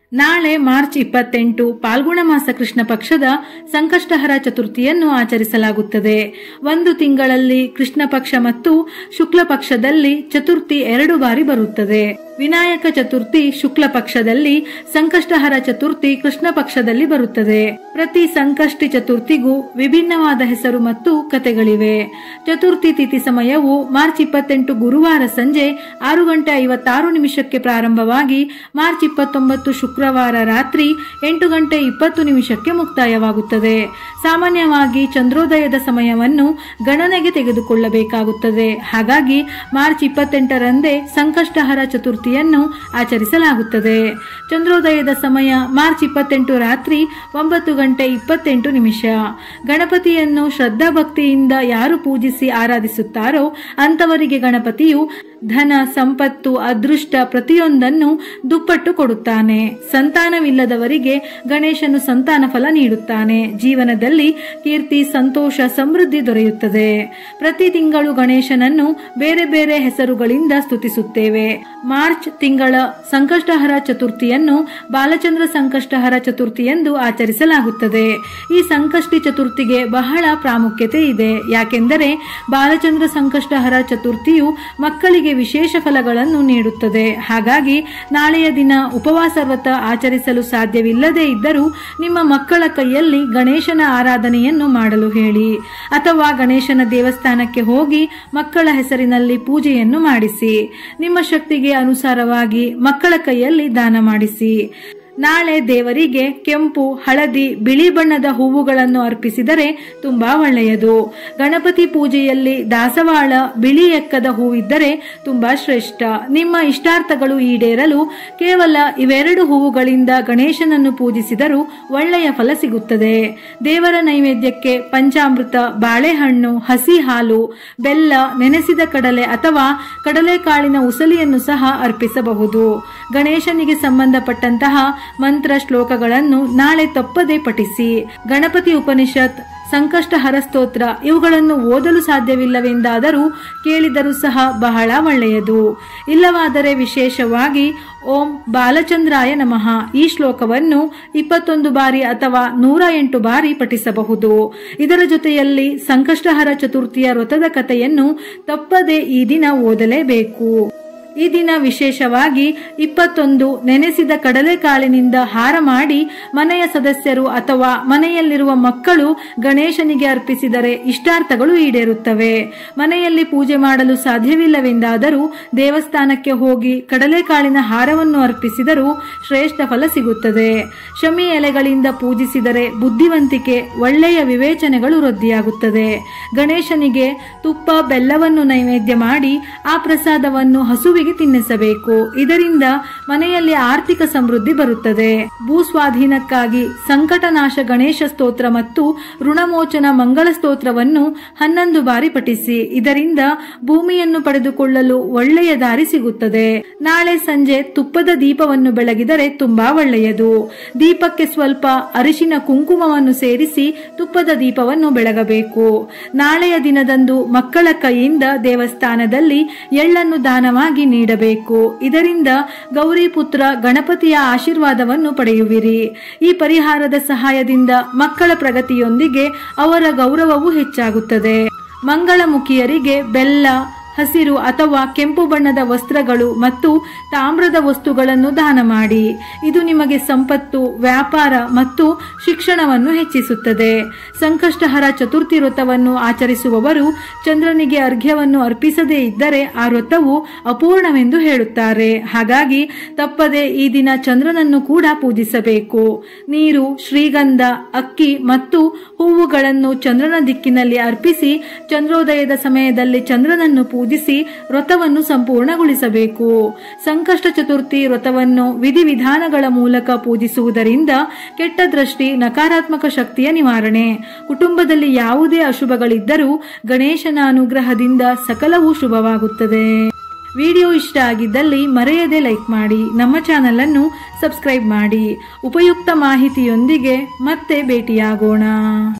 ನಾಳೆ ಮಾರ್ಚ್ ಇಪ್ಪತ್ತೆಂಟು ಪಾಲ್ಗುಣ ಮಾಸ ಕೃಷ್ಣ ಪಕ್ಷದ ಸಂಕಷ್ಟಹರ ಚತುರ್ಥಿಯನ್ನು ಆಚರಿಸಲಾಗುತ್ತದೆ ಒಂದು ತಿಂಗಳಲ್ಲಿ ಕೃಷ್ಣ ಪಕ್ಷ ಮತ್ತು ಶುಕ್ಲ ಪಕ್ಷದಲ್ಲಿ ಚತುರ್ಥಿ ಎರಡು ಬಾರಿ ಬರುತ್ತದೆ ವಿನಾಯಕ ಚತುರ್ಥಿ ಶುಕ್ಲ ಪಕ್ಷದಲ್ಲಿ ಸಂಕಷ್ಟಹರ ಚತುರ್ಥಿ ಕೃಷ್ಣ ಪಕ್ಷದಲ್ಲಿ ಬರುತ್ತದೆ ಪ್ರತಿ ಸಂಕಷ್ಟಿ ಚತುರ್ಥಿಗೂ ವಿಭಿನ್ನವಾದ ಹೆಸರು ಮತ್ತು ಕತೆಗಳಿವೆ ಚತುರ್ಥಿ ತಿಥಿ ಸಮಯವು ಮಾರ್ಚ್ ಇಪ್ಪತ್ತೆಂಟು ಗುರುವಾರ ಸಂಜೆ ಆರು ಗಂಟೆ ಐವತ್ತಾರು ನಿಮಿಷಕ್ಕೆ ಪ್ರಾರಂಭವಾಗಿ ಮಾರ್ಚ್ ಇಪ್ಪತ್ತೊಂಬತ್ತು ಶುಕ್ರವಾರ ರಾತ್ರಿ ಎಂಟು ಗಂಟೆ ಇಪ್ಪತ್ತು ನಿಮಿಷಕ್ಕೆ ಮುಕ್ತಾಯವಾಗುತ್ತದೆ ಸಾಮಾನ್ಯವಾಗಿ ಚಂದ್ರೋದಯದ ಸಮಯವನ್ನು ಗಣನೆಗೆ ತೆಗೆದುಕೊಳ್ಳಬೇಕಾಗುತ್ತದೆ ಹಾಗಾಗಿ ಮಾರ್ಚ್ ಇಪ್ಪತ್ತೆಂಟರಂದೇ ಸಂಕಷ್ಟಹರ ಚತುರ್ಥಿಯನ್ನು ಆಚರಿಸಲಾಗುತ್ತದೆ ಚಂದ್ರೋದಯದ ಸಮಯ ಮಾರ್ಚ್ ಇಪ್ಪತ್ತೆಂಟು ರಾತ್ರಿ ಒಂಬತ್ತು ಗಂಟೆ ಇಪ್ಪತ್ತೆಂಟು ನಿಮಿಷ ಗಣಪತಿಯನ್ನು ಶ್ರದ್ಧಾಭಕ್ತಿಯಿಂದ ಯಾರು ಪೂಜಿಸಿ ಆರಾಧಿಸುತ್ತಾರೋ ಅಂತವರಿಗೆ ಗಣಪತಿಯು ಧನ ಸಂಪತ್ತು ಅದೃಷ್ಟ ಪ್ರತಿಯೊಂದನ್ನು ದುಪ್ಪಟ್ಟು ಕೊಡುತ್ತಾನೆ ಸಂತಾನವಿಲ್ಲದವರಿಗೆ ಗಣೇಶನು ಸಂತಾನ ಫಲ ನೀಡುತ್ತಾನೆ ಜೀವನದಲ್ಲಿ ಕೀರ್ತಿ ಸಂತೋಷ ಸಮೃದ್ಧಿ ದೊರೆಯುತ್ತದೆ ಪ್ರತಿ ತಿಂಗಳು ಗಣೇಶನನ್ನು ಬೇರೆ ಬೇರೆ ಹೆಸರುಗಳಿಂದ ಸ್ತುತಿಸುತ್ತೇವೆ ಮಾರ್ಚ್ ತಿಂಗಳ ಸಂಕಷ್ಟಹರ ಚತುರ್ಥಿಯನ್ನು ಬಾಲಚಂದ್ರ ಸಂಕಷ್ಟಹರ ಚತುರ್ಥಿ ಎಂದು ಆಚರಿಸಲಾಗುತ್ತದೆ ಈ ಸಂಕಷ್ಟಿ ಚತುರ್ಥಿಗೆ ಬಹಳ ಪ್ರಾಮುಖ್ಯತೆ ಇದೆ ಯಾಕೆಂದರೆ ಬಾಲಚಂದ್ರ ಸಂಕಷ್ಟಹರ ಚತುರ್ಥಿಯು ಮಕ್ಕಳಿಗೆ ವಿಶೇಷ ಫಲಗಳನ್ನು ನೀಡುತ್ತದೆ ಹಾಗಾಗಿ ನಾಳೆಯ ದಿನ ಉಪವಾಸ ವ್ರತ ಆಚರಿಸಲು ಸಾಧ್ಯವಿಲ್ಲದೇ ಇದ್ದರೂ ನಿಮ್ಮ ಮಕ್ಕಳ ಕೈಯಲ್ಲಿ ಗಣೇಶನ ಆರಾಧನೆಯನ್ನು ಮಾಡಲು ಹೇಳಿ ಅಥವಾ ಗಣೇಶನ ದೇವಸ್ಥಾನಕ್ಕೆ ಹೋಗಿ ಮಕ್ಕಳ ಹೆಸರಿನಲ್ಲಿ ಪೂಜೆಯನ್ನು ಮಾಡಿಸಿ ನಿಮ್ಮ ಶಕ್ತಿಗೆ ಅನುಸಾರವಾಗಿ ಮಕ್ಕಳ ಕೈಯಲ್ಲಿ ದಾನ ಮಾಡಿಸಿ ನಾಳೆ ದೇವರಿಗೆ ಕೆಂಪು ಹಳದಿ ಬಿಳಿ ಬಣ್ಣದ ಹೂವುಗಳನ್ನು ಅರ್ಪಿಸಿದರೆ ತುಂಬಾ ಒಳ್ಳೆಯದು ಗಣಪತಿ ಪೂಜೆಯಲ್ಲಿ ದಾಸವಾಳ ಬಿಳಿ ಎಕ್ಕದ ಹೂವಿದ್ದರೆ ತುಂಬಾ ಶ್ರೇಷ್ಠ ನಿಮ್ಮ ಇಷ್ಟಾರ್ಥಗಳು ಈಡೇರಲು ಕೇವಲ ಇವೆರಡು ಹೂವುಗಳಿಂದ ಗಣೇಶನನ್ನು ಪೂಜಿಸಿದರೂ ಒಳ್ಳೆಯ ಫಲ ಸಿಗುತ್ತದೆ ದೇವರ ನೈವೇದ್ಯಕ್ಕೆ ಪಂಚಾಮೃತ ಬಾಳೆಹಣ್ಣು ಹಸಿ ಹಾಲು ಬೆಲ್ಲ ನೆನೆಸಿದ ಕಡಲೆ ಅಥವಾ ಕಡಲೆಕಾಳಿನ ಉಸಲಿಯನ್ನು ಸಹ ಅರ್ಪಿಸಬಹುದು ಗಣೇಶನಿಗೆ ಸಂಬಂಧಪಟ್ಟಂತಹ ಮಂತ್ರ ಶ್ಲೋಕಗಳನ್ನು ನಾಳೆ ತಪ್ಪದೆ ಪಠಿಸಿ ಗಣಪತಿ ಉಪನಿಷತ್ ಸಂಕಷ್ಟ ಹರಸ್ತೋತ್ರ ಇವುಗಳನ್ನು ಓದಲು ಸಾಧ್ಯವಿಲ್ಲವೆಂದಾದರೂ ಕೇಳಿದರೂ ಸಹ ಬಹಳ ಒಳ್ಳೆಯದು ಇಲ್ಲವಾದರೆ ವಿಶೇಷವಾಗಿ ಓಂ ಬಾಲಚಂದ್ರಾಯ ನಮಃ ಈ ಶ್ಲೋಕವನ್ನು ಇಪ್ಪತ್ತೊಂದು ಬಾರಿ ಅಥವಾ ನೂರ ಎಂಟು ಬಾರಿ ಪಠಿಸಬಹುದು ಇದರ ಜೊತೆಯಲ್ಲಿ ಸಂಕಷ್ಟಹರ ಚತುರ್ಥಿಯ ವ್ರತದ ಕಥೆಯನ್ನು ತಪ್ಪದೆ ಈ ದಿನ ಓದಲೇಬೇಕು ಈ ದಿನ ವಿಶೇಷವಾಗಿ ಇಪ್ಪತ್ತೊಂದು ನೆನೆಸಿದ ಕಡಲೆಕಾಳಿನಿಂದ ಹಾರ ಮಾಡಿ ಮನೆಯ ಸದಸ್ಯರು ಅಥವಾ ಮನೆಯಲ್ಲಿರುವ ಮಕ್ಕಳು ಗಣೇಶನಿಗೆ ಅರ್ಪಿಸಿದರೆ ಇಷ್ಟಾರ್ಥಗಳು ಈಡೇರುತ್ತವೆ ಮನೆಯಲ್ಲಿ ಪೂಜೆ ಮಾಡಲು ಸಾಧ್ಯವಿಲ್ಲವೆಂದಾದರೂ ದೇವಸ್ಥಾನಕ್ಕೆ ಹೋಗಿ ಕಡಲೆಕಾಳಿನ ಹಾರವನ್ನು ಅರ್ಪಿಸಿದರೂ ಶ್ರೇಷ್ಠ ಫಲ ಸಿಗುತ್ತದೆ ಶಮಿ ಎಲೆಗಳಿಂದ ಪೂಜಿಸಿದರೆ ಬುದ್ಧಿವಂತಿಕೆ ಒಳ್ಳೆಯ ವಿವೇಚನೆಗಳು ವೃದ್ಧಿಯಾಗುತ್ತದೆ ಗಣೇಶನಿಗೆ ತುಪ್ಪ ಬೆಲ್ಲವನ್ನು ನೈವೇದ್ಯ ಮಾಡಿ ಆ ಪ್ರಸಾದವನ್ನು ಹಸುವಿಗೆ ತಿನ್ನಿಸಬೇಕು ಇದರಿಂದ ಮನೆಯಲ್ಲಿ ಆರ್ಥಿಕ ಸಮೃದ್ಧಿ ಬರುತ್ತದೆ ಭೂಸ್ವಾಧೀನಕ್ಕಾಗಿ ಸಂಕಟನಾಶ ಗಣೇಶ ಸ್ತೋತ್ರ ಮತ್ತು ಋಣಮೋಚನ ಮಂಗಳ ಸ್ತೋತ್ರವನ್ನು ಹನ್ನೊಂದು ಬಾರಿ ಪಠಿಸಿ ಇದರಿಂದ ಭೂಮಿಯನ್ನು ಪಡೆದುಕೊಳ್ಳಲು ಒಳ್ಳೆಯ ದಾರಿ ಸಿಗುತ್ತದೆ ನಾಳೆ ಸಂಜೆ ತುಪ್ಪದ ದೀಪವನ್ನು ಬೆಳಗಿದರೆ ತುಂಬಾ ಒಳ್ಳೆಯದು ದೀಪಕ್ಕೆ ಸ್ವಲ್ಪ ಅರಿಶಿನ ಕುಂಕುಮವನ್ನು ಸೇರಿಸಿ ತುಪ್ಪದ ದೀಪವನ್ನು ಬೆಳಗಬೇಕು ನಾಳೆಯ ದಿನದಂದು ಮಕ್ಕಳ ಕೈಯಿಂದ ದೇವಸ್ಥಾನದಲ್ಲಿ ಎಳ್ಳನ್ನು ದಾನವಾಗಿ ನೀಡಬೇಕು ಇದರಿಂದ ಗೌರಿ ಪುತ್ರ ಗಣಪತಿಯ ಆಶೀರ್ವಾದವನ್ನು ಪಡೆಯುವಿರಿ ಈ ಪರಿಹಾರದ ಸಹಾಯದಿಂದ ಮಕ್ಕಳ ಪ್ರಗತಿಯೊಂದಿಗೆ ಅವರ ಗೌರವವೂ ಹೆಚ್ಚಾಗುತ್ತದೆ ಮಂಗಳಮುಖಿಯರಿಗೆ ಬೆಲ್ಲ ಹಸಿರು ಅಥವಾ ಕೆಂಪು ಬಣ್ಣದ ವಸ್ತ್ರಗಳು ಮತ್ತು ತಾಮ್ರದ ವಸ್ತುಗಳನ್ನು ದಾನ ಮಾಡಿ ಇದು ನಿಮಗೆ ಸಂಪತ್ತು ವ್ಯಾಪಾರ ಮತ್ತು ಶಿಕ್ಷಣವನ್ನು ಹೆಚ್ಚಿಸುತ್ತದೆ ಸಂಕಷ್ಟಹರ ಚತುರ್ಥಿ ವ್ರತವನ್ನು ಆಚರಿಸುವವರು ಚಂದ್ರನಿಗೆ ಅರ್ಘ್ಯವನ್ನು ಅರ್ಪಿಸದೇ ಇದ್ದರೆ ಆ ವ್ರತವು ಅಪೂರ್ಣವೆಂದು ಹೇಳುತ್ತಾರೆ ಹಾಗಾಗಿ ತಪ್ಪದೆ ಈ ದಿನ ಚಂದ್ರನನ್ನು ಕೂಡ ಪೂಜಿಸಬೇಕು ನೀರು ಶ್ರೀಗಂಧ ಅಕ್ಕಿ ಮತ್ತು ಹೂವುಗಳನ್ನು ಚಂದ್ರನ ದಿಕ್ಕಿನಲ್ಲಿ ಅರ್ಪಿಸಿ ಚಂದ್ರೋದಯದ ಸಮಯದಲ್ಲಿ ಚಂದ್ರನನ್ನು ಪೂಜಿಸಿ ವ್ರತವನ್ನು ಸಂಪೂರ್ಣಗೊಳಿಸಬೇಕು ಸಂಕಷ್ಟ ಚತುರ್ಥಿ ವ್ರತವನ್ನು ವಿಧಿವಿಧಾನಗಳ ಮೂಲಕ ಪೂಜಿಸುವುದರಿಂದ ಕೆಟ್ಟ ದೃಷ್ಟಿ ನಕಾರಾತ್ಮಕ ಶಕ್ತಿಯ ನಿವಾರಣೆ ಕುಟುಂಬದಲ್ಲಿ ಯಾವುದೇ ಅಶುಭಗಳಿದ್ದರೂ ಗಣೇಶನ ಅನುಗ್ರಹದಿಂದ ಸಕಲವೂ ಶುಭವಾಗುತ್ತದೆ ವಿಡಿಯೋ ಇಷ್ಟ ಆಗಿದ್ದಲ್ಲಿ ಮರೆಯದೆ ಲೈಕ್ ಮಾಡಿ ನಮ್ಮ ಚಾನಲ್ ಅನ್ನು ಸಬ್ಸ್ಕ್ರೈಬ್ ಮಾಡಿ ಉಪಯುಕ್ತ ಮಾಹಿತಿಯೊಂದಿಗೆ ಮತ್ತೆ ಭೇಟಿಯಾಗೋಣ